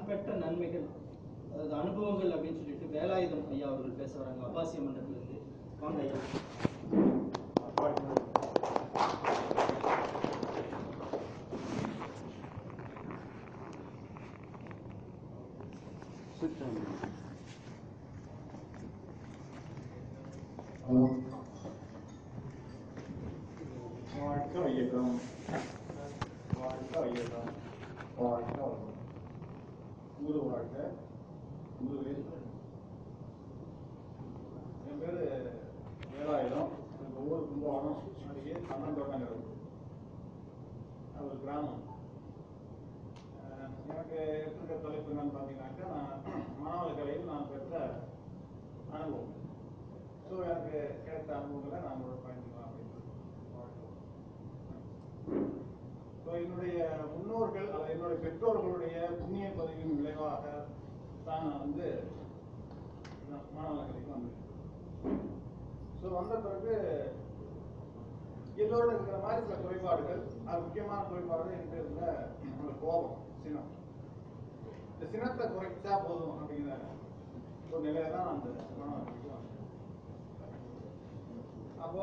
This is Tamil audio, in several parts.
பெற்ற நன்மைகள் அதாவது அனுபவங்கள் அப்படின்னு சொல்லிட்டு வேலாயுதம் ஐயா அவர்கள் பேச வராங்க அப்பாசிய மன்றத்துல இருந்து வாங்க ஐயா வாழ்க வையகம் வாழ்க வையகம் வாழ்க வளம். குரு வாழ்க குருவே என் பேரு வேலாயுதம் எங்கள் ஊர் கும்பகோணம் அருகே கண்ணந்தோட்டங்கிறது அது ஒரு கிராமம் அஹ் எனக்கு இருக்கிற தலைப்பு என்னன்னு பார்த்தீங்கன்னாக்கா நான் மாணவர் கலையில் நான் பெற்ற அனுபவம் ஸோ எனக்கு கிடைத்த அனுபவங்களை நான் உங்களோட பயந்துக்கலாம் அப்படின்னு ஸோ என்னுடைய முன்னோர்கள் அல்லது என்னுடைய பெற்றோர்களுடைய புண்ணிய பதிவின் விளைவாக தான் நான் வந்து நான் மாணவர் கலைக்கு வந்தேன் ஸோ வந்த பிறகு எல்லோரும் இருக்கிற மாதிரி சில குறைபாடுகள் அது முக்கியமான குறைபாடு என்கிட்ட இருந்த அந்த கோபம் சினம் இந்த சினத்தை குறைச்சா போதும் அப்படிங்கிற ஒரு நிலையில தான் அந்த மாணவர் கலைக்கு வந்தேன் அப்போ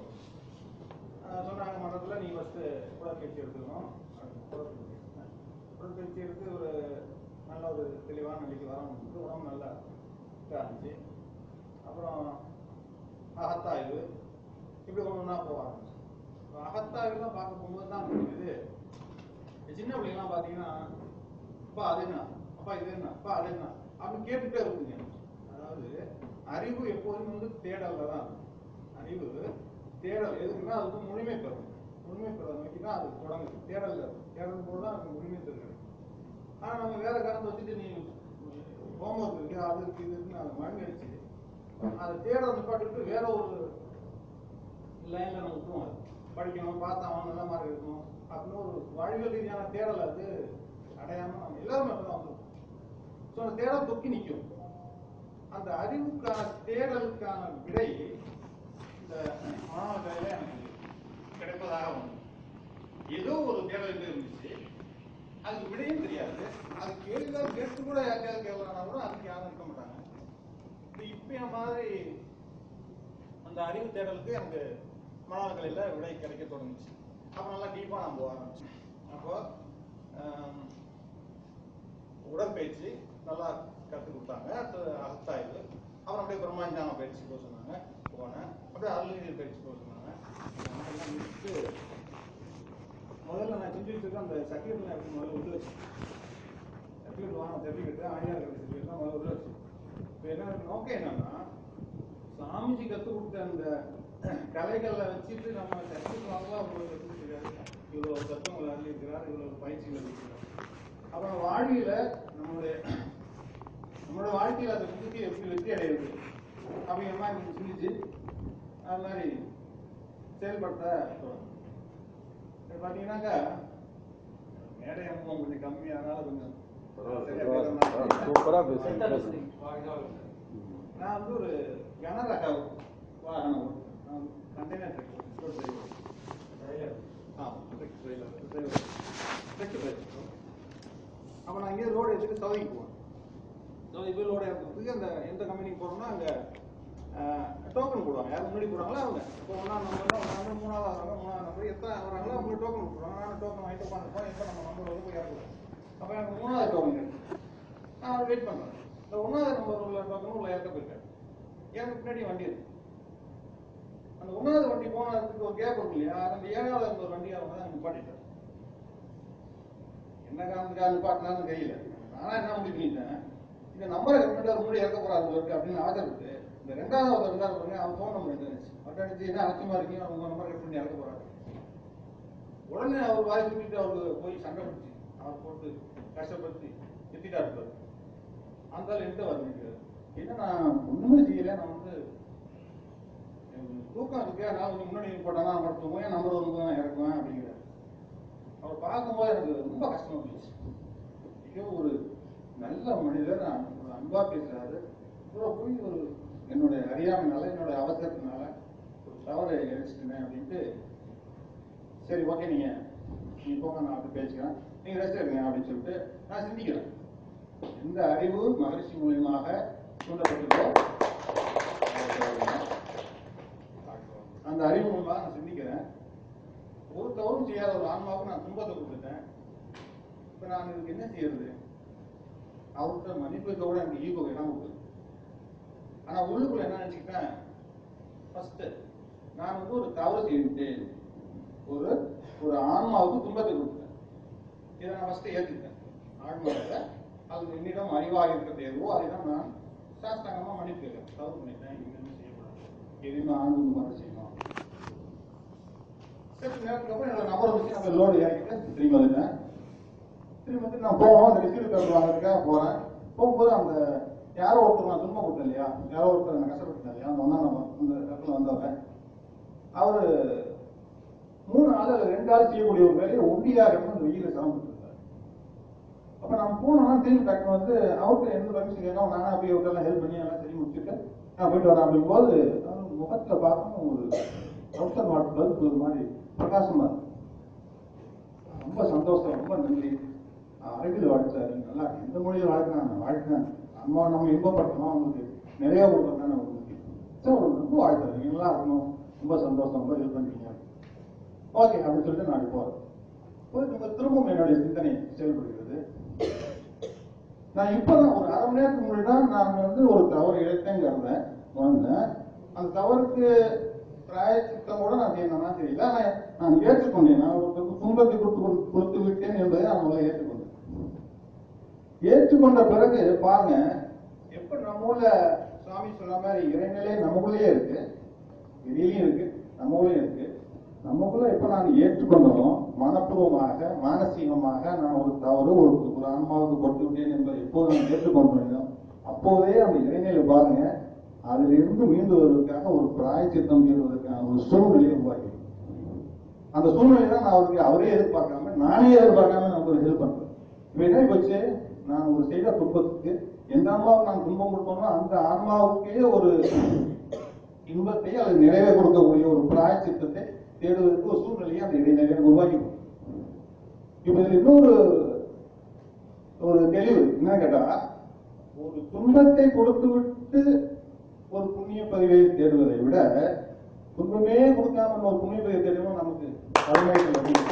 ஆஹ் சொன்னாங்க மன்றத்தில் நீ ஃபஸ்ட்டு உடற்பயிற்சி எடுத்துக்கணும் உடற்பயிற்சி உடற்பயிற்சி எடுத்து ஒரு நல்ல ஒரு தெளிவான நிலைக்கு வரணும் உடம்பு நல்லா இதா இருந்துச்சு அப்புறம் அகத்தாய்வு இப்படி ஒன்று ஒன்றா போக ஆரம்பிச்சு இப்போ அகத்தாய்வுலாம் பார்க்க போகும்போது தான் தெரியுது இந்த சின்ன பிள்ளைங்கலாம் பார்த்தீங்கன்னா அப்பா அது என்ன அப்பா இது என்ன அப்பா அது என்ன அப்படின்னு கேட்டுட்டே இருக்குங்க அதாவது அறிவு எப்போதும் வந்து தேடல்ல தான் இருக்கும். அறிவு தேடல் எதுக்குன்னா அது வந்து முழுமை பெறும் முழுமை பெற நோக்கி தான் அது தொடங்குது தேடல் தேடல் போது தான் அதுக்கு முழுமை பெறுகிறது ஆனா நம்ம வேற காரணத்தை வச்சுட்டு நீ ஹோம்ஒர்க் இருக்கு அது இருக்கு இது இருக்குன்னு அதை மழை அடிச்சு அதை தேடல் நிப்பாட்டிட்டு வேற ஒரு லைன்ல நம்ம விட்டுருவோம் அது. படிக்கணும் பாஸ் ஆகணும் நல்ல மார்க் எடுக்கணும் அப்படின்னு ஒரு வாழ்வியல் ரீதியான தேடல் அது அடையாம நம்ம எல்லாருமே அப்படிதான் வந்துருக்கோம் ஸோ அந்த தேடல் தொக்கி நிற்கும் அந்த அறிவுக்கான தேடலுக்கான விடை இந்த மாணவர் கையில எனக்கு கிடைப்பதாக ஒன்று ஏதோ ஒரு தேடல் என்று இருந்துச்சு அதுக்கு விடையும் தெரியாது அது கேள்விதான் கேட்டு கூட யாருக்காவது கேட்கலன்னா கூட அதுக்கு யாரும் இருக்க மாட்டாங்க இது இப்ப மாதிரி அந்த அறிவு தேடலுக்கு எனக்கு மாணவர் கலையில விடை கிடைக்க தொடங்குச்சு அப்ப நல்லா டீப்பா நான் போக ஆரம்பிச்சேன் அப்போ ஆம், உடற்பயிற்சி நல்லா கற்றுக் கொடுத்தாங்க அடுத்து அகத்தாய்வு அப்புறம் அப்படியே பிரம்மாஞ்சான பயிற்சி போக சொன்னாங்க போனேன் அப்படியே அருள்நீர் பயிற்சி போக சொன்னாங்க அதெல்லாம் முடிச்சுட்டு முதல்ல நான் செஞ்சுட்டு இருக்க அந்த சர்டிஃபிகேட் நான் எப்படி முதல்ல உள்ள வச்சு சர்டிஃபிகேட் வாங்க சர்டிஃபிகேட் ஆயிரம் சர்டிஃபிகேட் தான் முதல்ல உள்ள வச்சு இப்போ என்ன நோக்கம் என்னன்னா சாமிஜி கற்றுக் கொடுத்த அந்த கலைகளை வச்சுட்டு நம்ம சர்டிஃபிகேட் வாங்கலாம் அவ்வளோ கற்றுக்கிட்டு இவ்வளோ தத்துவங்கள் அறிவிக்கிறார் இவ்வளோ பயிற்சிகள் இருக்கிறார் அப்புறம் வாழ்வியல நம்மளுடைய நம்மளோட வாழ்க்கையில அதை புதுக்கி எப்படி வெற்றி அடையுது அப்படிங்கிற மாதிரி நீங்க சிந்திச்சு அது மாதிரி செயல்படுத்த தொடங்கும். இப்ப பாத்தீங்கன்னாக்கா மேடை அனுபவம் கொஞ்சம் கம்மி அதனால கொஞ்சம் சரியா பேச சூப்பரா கரெக்டா பேசுறீங்க பேசுறீங்க. நான் வந்து ஒரு கனரக வாகனம் நான் container truck ah truck driver driver truck driver அப்போ நான் இங்கே ரோடு எடுத்துட்டு சவுதிக்கு போவேன் சவுதி போய் லோடு எடுக்கிறதுக்கு அந்த எந்த கம்பெனிக்கு போகிறோம்னா அங்கே டோக்கன் போடுவாங்க யார் முன்னாடி போடுறாங்களோ அவங்க இப்போ ஒன்றா நம்பர் ஒன்றாவது மூணாவது வராங்க மூணாவது நம்பர் எத்தனை வராங்களோ அவங்க டோக்கன் கொடுக்குறாங்க நான் டோக்கன் வாங்கிட்டு உட்காந்துருப்போம் எப்போ நம்ம நம்பர் வந்து போய் இறக்குவோம் அப்போ எனக்கு மூணாவது டோக்கன் இருக்கு நான் வெயிட் பண்ணுறேன் இந்த ஒன்றாவது நம்பர் உள்ள டோக்கன் உள்ள இறக்க போயிருக்கேன் எனக்கு பின்னாடி வண்டி இருக்கு அந்த ஒன்றாவது வண்டி போனதுக்கு ஒரு கேப் இருக்கு இல்லையா அந்த ஏழாவது இருந்த ஒரு வண்டி அவங்க தான் நிப்பாட்டிட்டார் என்ன காரணத்துக்காக நிப்பாட்டினாலும் கையில் நானா என்ன முடிவு பண்ணிட்டேன் இந்த நம்பரை கட் ஒரு முன்னாடி இறக்க போறாரு இருக்கு அப்படின்னு அவசரப்பட்டு இந்த ரெண்டாவது ஒருத்தர் இருந்தாரு பாருங்க அவன் ஃபோன் நம்பர் எடுத்து அவர்கிட்ட அடிச்சு என்ன அலட்சியமா இருக்கீங்க உங்க நம்பர் கட் பண்ணி இறக்க போறாரு உடனே அவர் வாய் சுட்டிட்டு அவருக்கு போய் சண்டை பிடிச்சி அவர் போட்டு கஷ்டப்படுத்தி திட்டாரு பாரு. அந்த ஆள் என்கிட்ட வந்து நிற்கிறாரு என்ன நான் ஒண்ணுமே செய்யல நான் வந்து எனக்கு தூக்கம் இருக்கு அதனால கொஞ்சம் முன்னாடி போட்டானா நான் தூங்குவேன் என் நம்பர் வந்து நான் இறக்குவேன் அப்படிங்கிறாரு அவர் பார்க்கும்போது எனக்கு ரொம்ப கஷ்டமா இருந்துச்சு ஐயோ ஒரு நல்ல மனிதர் நான் ஒரு அன்பா பேசுறாரு இவ்வளோ போய் ஒரு என்னுடைய அறியாமைனால என்னுடைய அவசரத்தினால ஒரு தவறை இழைச்சிட்டேன் அப்படின்ட்டு சரி ஓகே நீங்க நீங்க போங்க நான் அப்படி பேசிக்கிறேன் நீங்க ரெஸ்ட் எடுங்க அப்படின்னு சொல்லிட்டு நான் சிந்திக்கிறேன் எந்த அறிவு மகிழ்ச்சி மூலியமாக தூண்டப்பட்டதோ அந்த அறிவு மூலமாக நான் சிந்திக்கிறேன் ஒரு தவறும் செய்யாத ஒரு ஆன்மாவுக்கு நான் துன்பத்தை கொடுத்துட்டேன் இப்ப நான் இதுக்கு என்ன செய்யறது அவர்கிட்ட மன்னிப்பு கூட எனக்கு ஈகோ இடம் கொடுக்குது ஆனா உள்ளுக்குள்ள என்ன நினைச்சுக்கிட்டேன் ஃபர்ஸ்ட் நான் வந்து ஒரு தவறு செய்துட்டேன் ஒரு ஒரு ஆன்மாவுக்கு துன்பத்தை கொடுத்துட்டேன் இதை நான் ஃபர்ஸ்ட் ஏத்துக்கிட்டேன் ஆன்மாவில் அது என்னிடம் அறிவாக இருக்கிறது எதுவோ அதை தான் நான் சாஸ்தாங்கமா மன்னிப்பு கேட்கிறேன் தவறு பண்ணிட்டேன் இனிமே செய்யக்கூடாது எதுவுமே ஆனந்தம் மாதிரி செய்யணும் சரி நேரத்துக்கு அப்புறம் என்னோட நபர் வச்சு அந்த லோடு இறக்கிட்டு திரும்பி வந்துட்டேன் திரும்பி வந்து நான் போகணும் அந்த ரிசீவ் கார்டு வாங்குறதுக்காக போறேன் போகும்போது அந்த யாரோ ஒருத்தர் நான் துன்பம் கொடுத்தேன் இல்லையா யாரோ ஒருத்தர் நான் கஷ்டப்பட்டேன் இல்லையா அந்த ஒன்றாம் நம்பர் அந்த இடத்துல வந்தவர் அவரு மூணு நாள் அல்லது ரெண்டு நாள் செய்யக்கூடிய ஒரு வேலையை ஒண்டியாக இருந்து அந்த வெயில சிரமப்பட்டு இருந்தார் அப்ப நம்ம போனோம்னா திரும்பி டக்குனு வந்து அவருக்கு எந்த பர்மிஷன் கேட்காம நானே போய் அவர்கிட்ட ஹெல்ப் பண்ணி எல்லாம் சரி முடிச்சுட்டு நான் போயிட்டு வரேன் அப்படிங்கும்போது அவர் முகத்துல பார்க்கணும் ஒரு அவுட்டர் வாட் பல்ப் ஒரு மாதிரி பிரகாசமா இருக்கு ரொம்ப சந்தோஷம் ரொம்ப நன்றி அறிவில் வாழ்த்தாரு நல்லா எந்த மொழியில் வாழ்த்தினாங்க வாழ்த்தினாங்க நம்ம நம்ம இன்பப்படுத்தணும் அவங்களுக்கு நிறைய கொடுக்கணும் அவங்களுக்கு சரி ஒரு ரொம்ப வாழ்த்தாரு நீங்க நல்லா இருக்கணும் ரொம்ப சந்தோஷம் ரொம்ப ஹெல்ப் பண்றீங்க ஓகே அப்படின்னு சொல்லிட்டு நான் அப்படி போறேன் போய் நம்ம திரும்பவும் என்னுடைய சிந்தனை செயல்படுகிறது நான் இப்பதான் ஒரு அரை மணி நேரத்துக்கு முன்னாடி தான் நான் வந்து ஒரு தவறு இழைத்தேங்கிறத வந்தேன் அந்த தவறுக்கு பிராயச்சித்தம் கூட நான் செய்யணும்னா தெரியல நான் நான் ஏற்றுக்கொண்டேன் நான் ஒருத்தருக்கு துன்பத்தை கொடுத்து கொடு- கொடுத்து விட்டேன் என்பதை நான் முதல்ல ஏற்றுக்கொண்டேன் ஏற்றுக்கொண்ட பிறகு பாருங்க எப்படி நம்ம ஊர்ல சுவாமி சொன்ன மாதிரி இறைநிலை நமக்குள்ளேயே இருக்கு வெளியிலயும் இருக்கு நம்ம ஊர்லயும் இருக்கு நமக்குள்ள எப்ப நான் ஏற்றுக்கொண்டனோ மனப்பூர்வமாக மானசீகமாக நான் ஒரு தவறு ஒரு ஒரு ஆன்மாவுக்கு கொடுத்து விட்டேன் என்பதை எப்போது நான் ஏற்றுக்கொண்டேனோ அப்போதே அந்த இறைநிலை பாருங்க அதிலிருந்து மீண்டு வருவதற்காக ஒரு பிராயச்சித்தம் செய்வதற்கான ஒரு சூழ்நிலையை உருவாக்கி அந்த சூழ்நிலை தான் நான் அவருக்கு அவரே எதிர்பார்க்காம நானே எதிர்பார்க்காம நமக்கு ஒரு ஹெல்ப் பண்றேன் இப்ப என்ன போச்சு நான் ஒரு செய்த துன்பத்துக்கு எந்த ஆன்மாவுக்கு நான் துன்பம் கொடுத்தோமோ அந்த ஆன்மாவுக்கே ஒரு இன்பத்தை அல்லது நிறைவே கொடுக்கக்கூடிய ஒரு பிராயச்சித்தத்தை தேடுவதற்கு ஒரு சூழ்நிலையை அந்த இடைநிலையை உருவாக்கி கொடுக்கும். இப்ப இதுல இன்னொரு ஒரு தெளிவு என்ன கேட்டா ஒரு துன்பத்தை கொடுத்து விட்டு ஒரு புண்ணிய பதிவை தேடுவதை விட துன்பமே கொடுக்காம ஒரு புண்ணிய பதிவை தேடணும் நமக்கு கருணைகள் அதிகம்.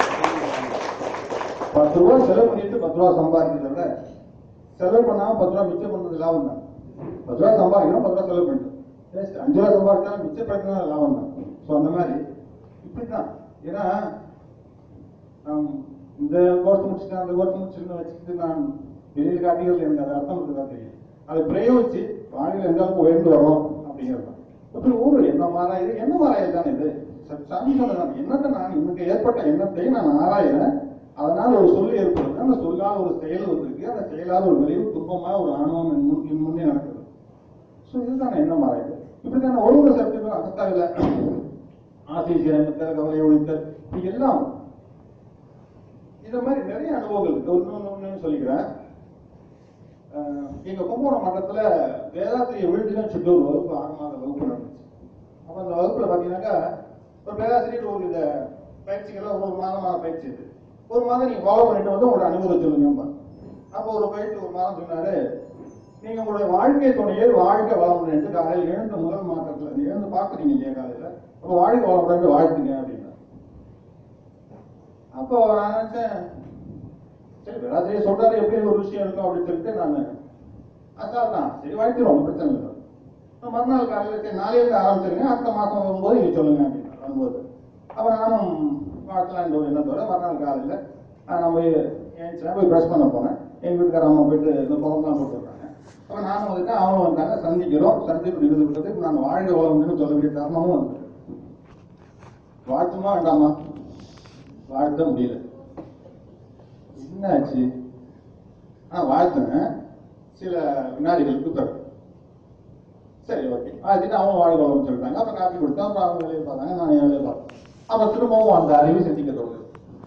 பத்து ரூபா செலவு பண்ணிட்டு பத்து ரூபா சம்பாதிக்கிறத விட செலவு பண்ணாம பத்து ரூபா மிச்சம் பண்றது லாபம் தான் பத்து ரூபா சம்பாதிக்கிறோம் பத்து ரூபா செலவு பண்ணிட்டோம் Just அஞ்சு ரூபா சம்பாதிச்சாலும் மிச்சப்படுத்தினா லாபம் தான் ஸோ அந்த மாதிரி இப்படிதான் ஏன்னா நாம் இந்த கோர்ஸ் முடிச்சுட்டு அந்த கோர்ஸ் முடிச்சுட்டு வச்சுக்கிட்டு நான் வெளியில் காட்டிகள் எனக்கு அது அர்த்தம் இருக்குதா தெரியும் அதை பிரயோகிச்சு வாழ்க்கையில் எந்த அளவுக்கு உயர்ந்து வரோம் அப்படிங்கிறது தான் அப்படி ஊரு என்ன மாறா இது என்ன மாறாயில் தானே இது ச- சாமி சொன்னதான் என்னத்தை நான் எனக்கு ஏற்பட்ட எண்ணத்தை நான் ஆராயிறேன் அதனால ஒரு சொல் ஏற்படுது அந்த சொல்லால் ஒரு செயல் வந்திருக்கு அந்த செயலால் ஒரு விளைவு துன்பமா ஒரு ஆணவம் என் முன் என் முன்னே நடக்குது ஸோ இதுதான் என்ன மாறாது இப்படித்தான ஒழுங்கு சக்திகள் அகத்தாவில ஆசை சிரமித்தல் கவலை ஒழித்தல் இது எல்லாம் இந்த மாதிரி நிறைய அனுபவங்கள் இருக்கு ஒன்று ஒன்று சொல்லிக்கிறேன் அஹ் எங்க கும்பகோணம் மட்டத்துல வேதாத்திரிய வீழ்ச்சின்னு சொல்லிட்டு ஒரு வகுப்பு ஆறு மாத வகுப்பு நடந்துச்சு அப்ப அந்த வகுப்புல பாத்தீங்கன்னாக்கா ஒரு பேராசிரியர் ஒரு இந்த பயிற்சிகளை ஒரு மாதமான பயிற்சி இது ஒரு மாதம் நீங்க ஃபாலோ பண்ணிட்டு வந்து உங்களோட அனுபவத்தை சொல்லுங்க அப்போ ஒரு பயிற்சி ஒரு மாதம் சொன்னாரு நீங்க உங்களுடைய வாழ்க்கை துணையை வாழ்க்கை வளமுடன் என்று காலையில் எழுந்த முதல் மாற்றத்துல நீங்க எழுந்து பாக்குறீங்க இல்லையா காலையில அப்ப வாழ்க்கை வளமுடன் வாழ்த்துங்க அப்படின்னா அப்போ நான் நினைச்சேன் சரி பேராசிரியர் சொல்றாரு எப்படி ஒரு விஷயம் இருக்கும் அப்படின்னு சொல்லிட்டு நான் அசால் தான் சரி வாழ்த்துறோம் ஒன்றும் பிரச்சனை இல்லை அப்ப மறுநாள் காலையில சரி நாளையில இருந்து ஆரம்பிச்சிருங்க அடுத்த மாசம் வரும்போது நீங்க சொல்லுங்க அப்படின்னு வரும்போது அப்ப நானும் வாழ்த்தலாம் ஒரு எண்ணத்தோட மறுநாள் காலையில ஆஹ் நான் போய் ஏன் போய் ப்ரெஸ் பண்ண போனேன் எங்க வீட்டுக்கார அம்மா போயிட்டு இந்த குழம்புலாம் போட்டுருக்காங்க அப்ப நானும் வந்துட்டு அவனும் வந்தாங்க சந்திக்கிறோம் சந்திப்பு நிகழ்ந்து விட்டது நான் வாழ்க வளம்னு சொல்ல வேண்டிய தருணமும் வந்து வாழ்த்துமா வேண்டாமா வாழ்த்த முடியல என்னாச்சு ஆ வாழ்த்துனேன் சில வினாடிகளுக்கு பிறகு சரி ஓகே வாழ்த்துட்டு அவங்க வாழ்க வளம்னு சொல்லிட்டாங்க அப்புறம் காப்பி கொடுத்தேன் அப்புறம் அவங்க வேலையை பார்த்தாங்க நான் என் வேலையை பார்த்தேன் அப்புறம் திரும்பவும் அந்த அறிவு சிந்திக்க தோணுது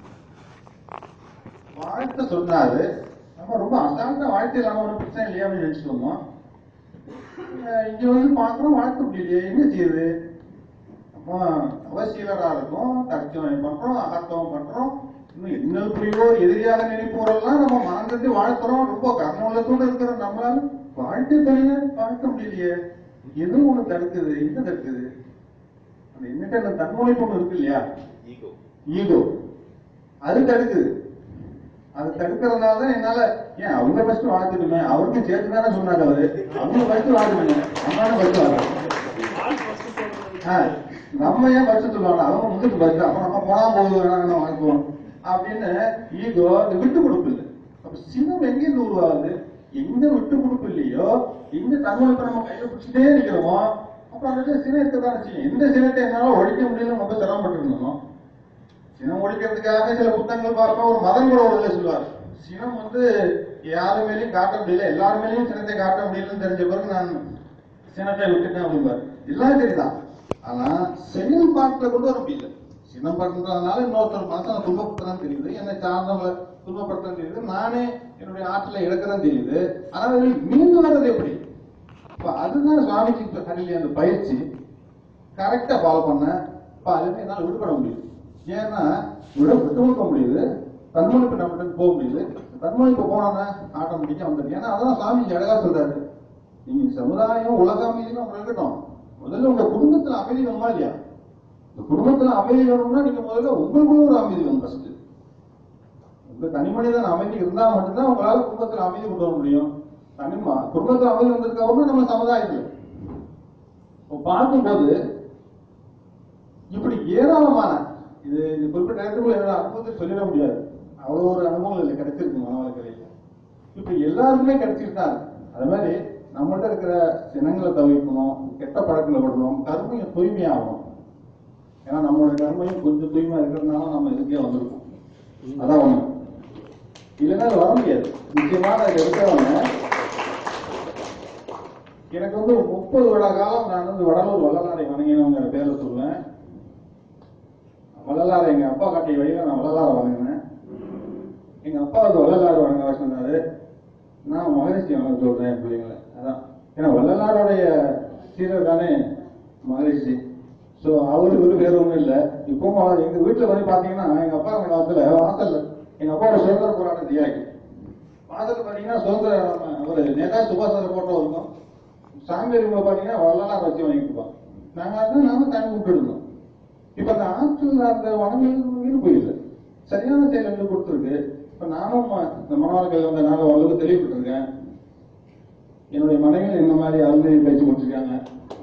வாழ்த்து சொன்னாரு நம்ம ரொம்ப அசால்ட்டா வாழ்த்து இல்லாம ஒரு பிரச்சனை இல்லையா அப்படின்னு நினைச்சிட்டு வந்தோம் அஹ் இங்க வந்து பாக்குறோம் வாழ்த்து முடியலையே என்ன செய்யுது அப்போ அவசீலரா இருக்கும் தர்ஜமை பண்றோம் அகத்தம் பண்றோம் இன்னும் இன்னல் புரிவோர் எதிரியாக நினைப்போரெல்லாம் நம்ம மறந்துட்டு வாழ்த்துறோம் ரொம்ப கர்மூலத்தோடு இருக்கிற நம்மளால வாழ்க்கை தொழில வாழ்க்க முடியலையே எது ஒண்ணு தடுக்குது என்ன தடுக்குது அந்த என்னட்ட அந்த தன்முனைப்பு ஒண்ணு இருக்கு இல்லையா ஈகோ ஈகோ அது தடுக்குது அது தடுக்கிறதுனால தான் என்னால ஏன் அவங்க ஃபர்ஸ்ட் வாழ்த்துட்டுமே அவருக்கும் சேர்த்து தானே சொன்னாங்க அவரு அவங்க ஃபர்ஸ்ட் வாழ்த்துடுங்க நம்மளால ஃபர்ஸ்ட் வாழ்த்துறோம் ஆள் first சொல்றது. ஆ, நம்ம ஏன் ஃபர்ஸ்ட் சொல்லுவாங்க அவங்க முந்துக்கு ஃபர்ஸ்ட் அப்ப நம்ம போனா போகுது வேணாம் வாழ்த்துவோம் அப்படின்னு ஈகோ இந்த விட்டு கொடுப்பு இல்லை அப்ப சினம் எங்க இருந்து உருவாகுது எங்க விட்டு கொடுப்பு இல்லையோ எங்க தன்மொழிப்பை நம்ம கையில பிடிச்சிட்டே இருக்கிறோமோ அப்ப அந்த இடத்துல சினம் இருக்கதான் செய்யும் எந்த சினத்தை என்னால ஒழிக்க முடியல ரொம்ப சிரமப்பட்டு இருந்தோம் சினம் ஒழிக்கிறதுக்காக சில புத்தகங்கள் பார்ப்போம் ஒரு மதம் கூட ஒரு சொல்லுவார் சினம் வந்து யாரு மேலேயும் காட்ட முடியல எல்லார் மேலேயும் சினத்தை காட்ட முடியலன்னு தெரிஞ்ச பிறகு நான் சினத்தை விட்டுட்டேன் அப்படிம்பார் எல்லாம் சரிதான் ஆனா செயல்பாட்டுல கொண்டு வர முடியல சினம் பண்றதுனால இன்னொருத்தர் மனசை துன்பப்படுத்துறதுன்னு தெரியுது என்னை சார்ந்தவங்களை துன்பப்படுத்துறது தெரியுது நானே என்னுடைய ஆற்றலை இழக்கிறேன்னு தெரியுது ஆனா அதில் மீண்டு வர்றது எப்படி இப்ப அதுதான் சுவாமிஜி கடையில் அந்த பயிற்சி கரெக்டா ஃபாலோ பண்ணேன் இப்ப அதுல என்னால விடுபட முடியுது ஏன்னா விட விட்டு கொடுக்க முடியுது தன்மொழிப்பு நம்மகிட்ட போக முடியுது தன்மொழிப்பு போனோன்னா ஆட்டோமேட்டிக்கா வந்துடும் ஏன்னா அதான் சுவாமிஜி அழகா சொல்றாரு நீங்க சமுதாயம் உலக அமைதின்னு உங்களுக்கு இருக்கட்டும் முதல்ல உங்க குடும்பத்துல அமைதி வேணுமா இல்லையா இந்த குடும்பத்துல அமைதி வேணும்னா நீங்க முதல்ல உங்களுக்குள்ள ஒரு அமைதி வேணும் ஃபர்ஸ்ட் உங்க தனி மனிதன் அமைதி இருந்தா மட்டும்தான் உங்களால குடும்பத்துல அமைதி கொண்டு வர முடியும் தனிமா குடும்பத்துல அமைதி வந்ததுக்கு அப்புறமா நம்ம சமுதாயத்துல இப்போ பார்க்கும்போது இப்படி ஏராளமான இது இது குறிப்பிட்ட நேரத்துக்குள்ள என்னோட அனுபவத்தை சொல்லிட முடியாது அவ்வளவு ஒரு அனுபவம் இல்லை கிடைச்சிருக்கு மாணவர்களில் இப்ப எல்லாருக்குமே கிடைச்சிட்டு தான் இருக்கு. அது மாதிரி நம்மகிட்ட இருக்கிற சினங்களை தவிர்க்கணும் கெட்ட பழக்கங்களை விடணும் கருமையும் தூய்மையாகணும் ஏன்னா நம்மளோட கருமையும் கொஞ்சம் தூய்மையா இருக்கிறதுனால நம்ம இதுக்கே வந்திருக்கோம் அதான் ஒண்ணு இல்லைன்னா அது வர முடியாது நிச்சயமா அதை எடுக்கிறவங்க எனக்கு வந்து ஒரு முப்பது வருட காலம் நான் வந்து வடலூர் வள்ளலாரை வணங்கினவங்க பேரை சொல்லுவேன் வள்ளலாரை எங்க அப்பா காட்டிய வழியில நான் வள்ளலாரை வணங்கினேன் எங்க அப்பா வந்து வள்ளலார் வணங்க சொன்னாரு நான் மகரிஷி வணங்க சொல்றேன் என் பிள்ளைங்களை அதான் ஏன்னா வள்ளலாருடைய சீரர் தானே மகரிஷி ஸோ அவரு இவரு வேற ஒன்றும் இல்லை இப்போ எங்க வீட்டுல வந்து பாத்தீங்கன்னா எங்க அப்பா அந்த காலத்துல வாசல்ல எங்க அப்பாவோட சுதந்திர போராட்ட தியாகி வாசல்ல பாத்தீங்கன்னா சுதந்திர ஒரு நேதாஜி சுபாஷ் சந்திர போட்டோ இருக்கும் சாமி ரூம்ல பாத்தீங்கன்னா வள்ளலார் வச்சு வாங்கிக்குவோம் நாங்க அதான் நாம சாமி கும்பிட்டு இருந்தோம் இப்ப அந்த ஆற்றில் அந்த வனங்கள் போயிடுது சரியான செயல் வந்து கொடுத்துருக்கு இப்ப நானும் ம- இந்த மனவாளர்கள் வந்தனால ஓரளவுக்கு தெளிவுபட்டிருக்கேன் என்னுடைய மனைவி இந்த மாதிரி அருமையை பேச்சு முடிச்சிருக்காங்க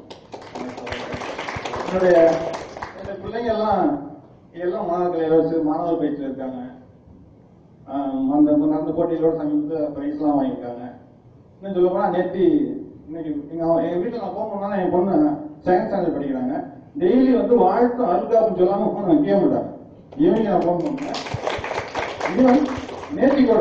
என்னுடைய என்னுடைய பிள்ளைங்க எல்லாம் எல்லாம் மாணவர்கள் வச்சு மாணவர் பயிற்சியில் இருக்காங்க ஆஹ் அந்த அந்த போட்டிகளோட சமீபத்தில் பிரைஸ்லாம் வாங்கியிருக்காங்க இன்னும் சொல்ல போனா நேத்தி இன்னைக்கு எங்க அவ- எங்க வீட்டுல நான் போன் பண்ணா என் பொண்ணு செகண்ட் ஸ்டாண்டர்ட் படிக்கிறாங்க டெய்லி வந்து வாழ்த்தும் அருகாப்புன்னு சொல்லாம போன் வைக்கவே மாட்டாங்க ஈவினிங் நான் போன் பண்ணேன் இவன் நேத்தி கூட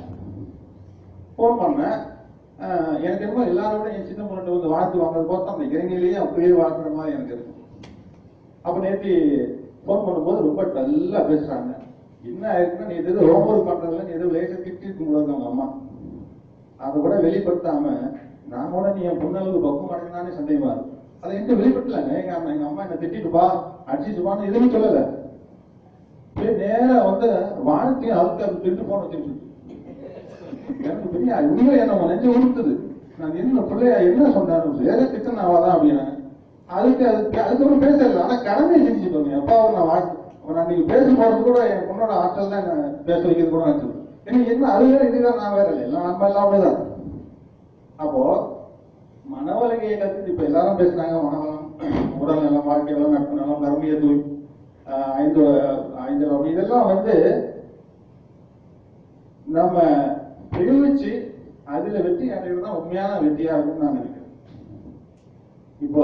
போன் பண்ணேன் ஆஹ் எனக்கு என்னமோ எல்லாரோட என் சின்ன பொண்ணு வந்து வாழ்த்து வாங்குறது பார்த்தா அந்த இறங்கிலேயே அப்படியே வாழ்த்துற மாதிரி எனக்கு இருக்கும் அப்ப நேத்தி போன் பண்ணும்போது ரொம்ப டல்லா பேசுறாங்க என்ன ஆயிருக்குன்னா நீ எது ஹோம்ஒர்க் பண்றதுல நீ எது லேசா திட்டிருக்கு போல இருக்கு அவங்க அம்மா அதை கூட வெளிப்படுத்தாம நான் கூட நீ என் பொண்ணளவுக்கு பக்கம் அடைஞ்சானே சந்தேகமா இருக்கு அதை எங்க வெளிப்படுத்தலாங்க எங்க அம்மா எங்க அம்மா என்ன திட்டிட்டுப்பா அடிச்சுட்டுப்பான்னு எதுவும் சொல்லல அப்படியே நேரா வந்து வாழ்க்கையும் அதுக்கு அது திருட்டு போன வச்சுட்டு எனக்கு பெரிய உண்மை என்ன நெஞ்சு உறுத்துது நான் என்ன பிள்ளையா என்ன சொன்னேன் வேற திட்டம் நான் அப்படின்னா அதுக்கு அதுக்கு அதுக்கப்புறம் பேசல ஆனா கடமையை செஞ்சுட்டு அப்பாவை நான் வாழ்த்து நான் நீங்க பேச போறது கூட என் பொண்ணோட ஆற்றல் தான் என்ன பேச வைக்கிறது கூட ஆச்சு ஏன்னா என்ன அது வேற இது வேற நான் வேற இல்லை எல்லாம் நம்ம எல்லாம் அப்படிதான் அப்போ மனவலகையை கத்து இப்ப எல்லாரும் பேசுறாங்க மனவளம் உடல் நலம் வாழ்க்கை வளம் நட்பு நலம் கர்மிய தூய் ஆஹ் ஐந்து ஐந்து அப்படி இதெல்லாம் வந்து நம்ம தெரிவிச்சு அதுல வெற்றி அடைகிறது தான் உண்மையான வெற்றியா இருக்கும்னு நான் நினைக்கிறேன் இப்போ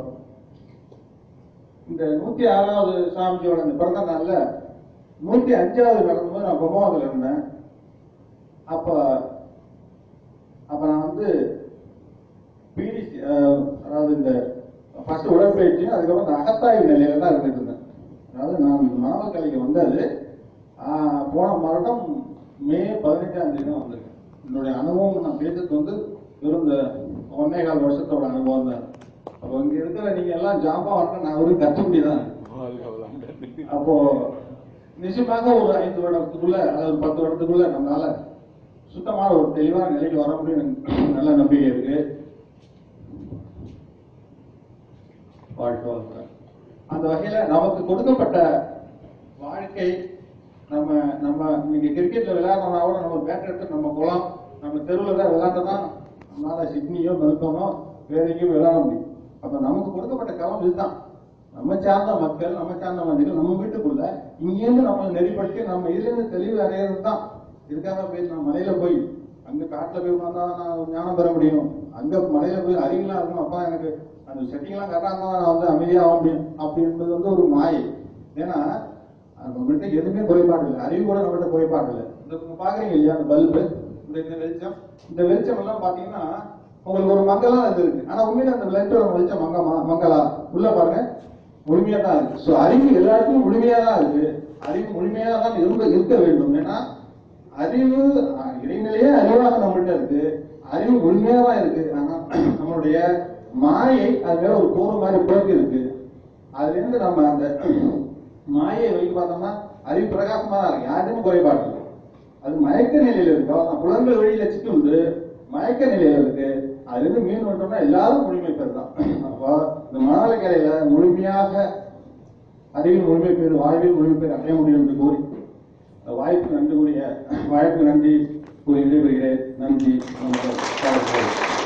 இந்த நூத்தி ஆறாவது சாமிஜியோட இந்த பிறந்த நாள்ல நூத்தி அஞ்சாவது நடக்கும்போது நான் கும்பகோணத்துல இருந்தேன் அப்ப அப்ப நான் வந்து பிடிசி அதாவது இந்த ஃபர்ஸ்ட் உடற்பயிற்சி அதுக்கப்புறம் இந்த அகத்தாய்வு நிலையில தான் இருந்துட்டு இருந்தேன் அதாவது நான் மாணவர் கலைக்கு வந்தது ஆஹ், போன வருடம் மே பதினஞ்சாம் தேதி தான் வந்திருக்கேன் என்னுடைய அனுபவம் நான் பேசுறது வந்து வெறும் இந்த ஒன்னே கால் வருஷத்தோட அனுபவம் தான் அப்போ இங்க இருக்கிற நீங்க எல்லாம் ஜாம்பா வரணும் நான் ஒரு கற்றுக்குடி தான் அப்போ நிச்சயமாக ஒரு ஐந்து வருடத்துக்குள்ள அல்லது பத்து வருடத்துக்குள்ள நம்மளால சுத்தமான ஒரு தெளிவான நிலைக்கு வர முடியும் எனக்கு நல்ல நம்பிக்கை இருக்கு வாழ்க வளமுடன். அந்த வகையில நமக்கு கொடுக்கப்பட்ட வாழ்க்கை நம்ம நம்ம இன்னைக்கு கிரிக்கெட்ல விளையாடுறோம்னா கூட நம்ம பேட் எடுத்து நம்ம போலாம் நம்ம தெருவில் தான் விளையாண்டா நம்மளால சிட்னியோ மெல்போனோ வேற எங்கேயும் விளையாட முடியும் அப்ப நமக்கு கொடுக்கப்பட்ட களம் இதுதான் நம்ம சார்ந்த மக்கள் நம்ம சார்ந்த மனிதர்கள் நம்ம வீட்டுக்குள்ள இங்கேருந்து நம்ம நெறிப்படுத்தி நம்ம இதுல இருந்து தெளிவு அடையிறது தான் இதுக்காக போய் நான் மலையில போய் அங்க காட்டுல போய் உட்காந்தா நான் ஞானம் பெற முடியும் அங்க மலையில போய் அறிவுலாம் இருக்கணும் அப்பா எனக்கு அந்த செட்டிங்லாம் கரெக்டா இருந்தா நான் வந்து அமைதியா ஆக முடியும் அப்படின்றது வந்து ஒரு மாயை ஏன்னா நம்மகிட்ட எதுவுமே குறைபாடு இல்லை அறிவு கூட நம்மகிட்ட குறைபாடு இல்லை இந்த நீங்க பாக்குறீங்க இல்லையா அந்த பல்பு இந்த இந்த வெளிச்சம் இந்த வெளிச்சம் எல்லாம் பாத்தீங்கன்னா உங்களுக்கு ஒரு மங்கலா இது இருக்கு ஆனா உண்மையில அந்த லைட்டோட வெளிச்சம் மங்கமா மங்களா உள்ள பாருங்க முழுமையா தான் இருக்கு சோ அறிவு எல்லாருக்கும் முழுமையா தான் இருக்கு அறிவு முழுமையா தான் இருக்க இருக்க வேண்டும் ஏன்னா அறிவு அஹ், இறைநிலையே அறிவாக நம்மகிட்ட இருக்கு அறிவு முழுமையா தான் இருக்கு ஆனா நம்மளுடைய மாயை அது மேல ஒரு கூறு மாதிரி போக்கு இருக்கு அதுல இருந்து நம்ம அந்த மாயை வைத்து பார்த்தோம்னா அறிவு பிரகாசமா தான் இருக்கு யாருமே குறைபாடு இல்லை அது மயக்க நிலையில இருக்கு அவ்வளவுதான் புலன்கள் வெளியில சிட்டு மயக்க நிலையில இருக்கு அதுல இருந்து மீன் விட்டோம்னா எல்லாரும் முழுமை பெறுதான் அப்போ இந்த மணாலை கரையில முழுமையாக அறிவில் முழுமை பெறு வாழ்வில் முழுமை பெறு அடைய முடியும் என்று கூறி இந்த வாய்ப்பு நன்றி கூறிய வாய்ப்பு நன்றி கூறி விடைபெறுகிறேன் நன்றி வணக்கம்.